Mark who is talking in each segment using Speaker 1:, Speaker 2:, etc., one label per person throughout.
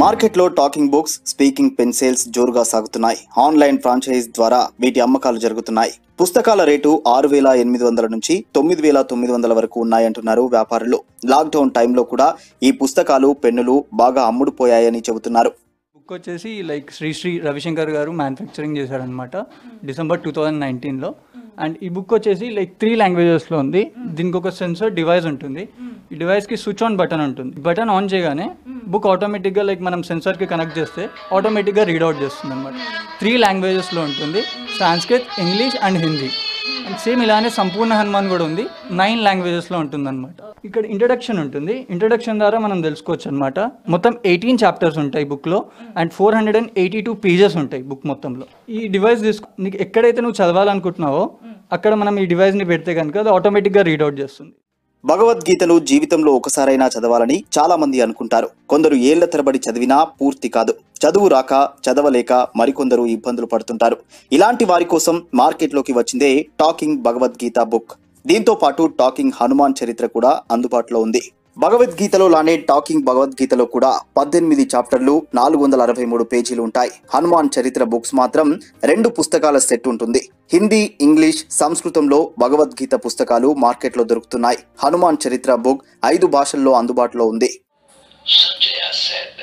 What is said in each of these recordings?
Speaker 1: మార్కెట్లో talking books speaking pen sales జోరుగా సాగుతున్నాయి ఆన్లైన్ ఫ్రాంచైజ్ ద్వారా వీటి అమ్మకాలు జరుగుతున్నాయి పుస్తకాల రేటు ఆరు వేల ఎనిమిది వందల నుంచి తొమ్మిది వేల తొమ్మిది వందల వరకు ఉన్నాయంటున్నారు వ్యాపారులు లాక్డౌన్ టైంలో కూడా ఈ పుస్తకాలు పెన్నులు బాగా అమ్ముడుపోయాయని చెబుతున్నారు
Speaker 2: బుక్ వచ్చేసి లైక్ శ్రీ శ్రీ రవిశంకర్ గారు మ్యానుఫ్యాక్చరింగ్ చేశారనమాట డిసెంబర్ టూ థౌజండ్ నైన్టీన్లో అండ్ ఈ బుక్ వచ్చేసి లైక్ త్రీ లాంగ్వేజెస్లో ఉంది దీనికి ఒక సెన్సర్ డివైస్ ఉంటుంది ఈ డివైస్కి స్విచ్ ఆన్ బటన్ ఉంటుంది బటన్ ఆన్ చేయగానే బుక్ ఆటోమేటిక్గా లైక్ మనం సెన్సర్కి కనెక్ట్ చేస్తే ఆటోమేటిక్గా రీడౌట్ చేస్తుంది అనమాట త్రీ లాంగ్వేజెస్లో ఉంటుంది Sanskrit English and Hindi and same ఇలానే సంపూర్ణ హనుమాన్ కూడా ఉంది నైన్ లాంగ్వేజెస్లో ఉంటుంది అనమాట ఇక్కడ ఇంట్రడక్షన్ ఉంటుంది ఇంట్రడక్షన్ ద్వారా మనం తెలుసుకోవచ్చు అనమాట మొత్తం ఎయిటీన్ చాప్టర్స్ ఉంటాయి బుక్లో and four hundred and eighty two pages ఉంటాయి బుక్ మొత్తంలో ఈ డివైస్ తీసుకు నీకు ఎక్కడైతే నువ్వు చదవాలనుకుంటున్నావో అక్కడ మనం ఈ డివైస్ని పెడితే కనుక అది ఆటోమేటిక్గా రీడౌట్ చేస్తుంది
Speaker 1: భగవద్గీతను జీవితంలో ఒకసారైనా చదవాలని చాలా మంది అనుకుంటారు కొందరు ఏళ్ల తరబడి చదివినా పూర్తి కాదు చదువు రాక చదవలేక మరికొందరు ఇబ్బందులు పడుతుంటారు ఇలాంటి వారి కోసం మార్కెట్లోకి వచ్చిందే టాకింగ్ భగవద్గీత బుక్ దీంతో పాటు టాకింగ్ హనుమాన్ చరిత్ర కూడా అందుబాటులో ఉంది భగవద్గీతలో లానే టాకింగ్ భగవద్గీతలో కూడా పద్దెనిమిది చాప్టర్లు నాలుగు వందల అరవై మూడు పేజీలు ఉంటాయి హనుమాన్ చరిత్ర బుక్స్ మాత్రం రెండు పుస్తకాల సెట్ ఉంటుంది హిందీ ఇంగ్లీష్ సంస్కృతంలో భగవద్గీత పుస్తకాలు మార్కెట్లో దొరుకుతున్నాయి హనుమాన్ చరిత్ర బుక్ ఐదు భాషల్లో అందుబాటులో ఉంది
Speaker 3: Sanjaya said,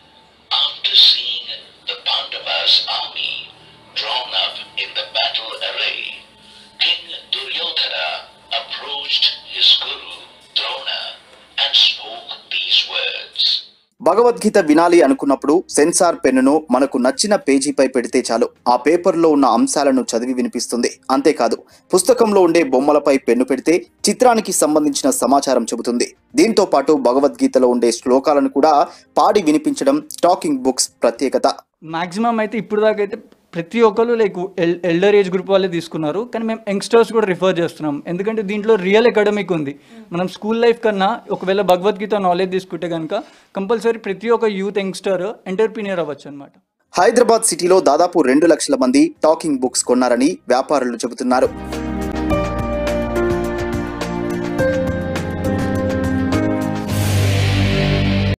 Speaker 3: after seeing the Pandavas' army drawn up in the battle array, King Duryodhana approached his guru Drona and spoke these words.
Speaker 1: Bhagavad Gita వినాలి అనుకున్నప్పుడు సెన్సార్ పెన్నును మనకు నచ్చిన పేజీపై పెడితే చాలు ఆ పేపర్లో ఉన్న అంశాలను చదివి వినిపిస్తుంది అంతేకాదు పుస్తకంలో ఉండే బొమ్మలపై పెన్ను పెడితే చిత్రానికి సంబంధించిన సమాచారం చెబుతుంది దీంతో పాటు భగవద్గీతలో ఉండే శ్లోకాలను కూడా పాడి వినిపించడం టాకింగ్ బుక్స్ ప్రత్యేకత
Speaker 2: మాక్సిమం అయితే ఇప్పుడు దాకా అయితే ప్రతి ఒక్కరు లైక్ ఎల్ ఎల్డర్ ఏజ్ గ్రూప్ వాళ్ళే తీసుకున్నారు కానీ మేము యంగ్స్టర్స్ కూడా రిఫర్ చేస్తున్నాం ఎందుకంటే దీంట్లో రియల్ అకాడమిక్ ఉంది మనం స్కూల్ లైఫ్ కన్నా ఒకవేళ భగవద్గీత నాలెడ్జ్ తీసుకుంటే కనుక కంపల్సరీ ప్రతి ఒక్క యూత్ యంగ్స్టర్ ఎంటర్ప్రీనియర్ అవ్వచ్చు అనమాట
Speaker 1: హైదరాబాద్ సిటీలో దాదాపు రెండు లక్షల మంది టాకింగ్ బుక్స్ కొన్నారని వ్యాపారులు చెబుతున్నారు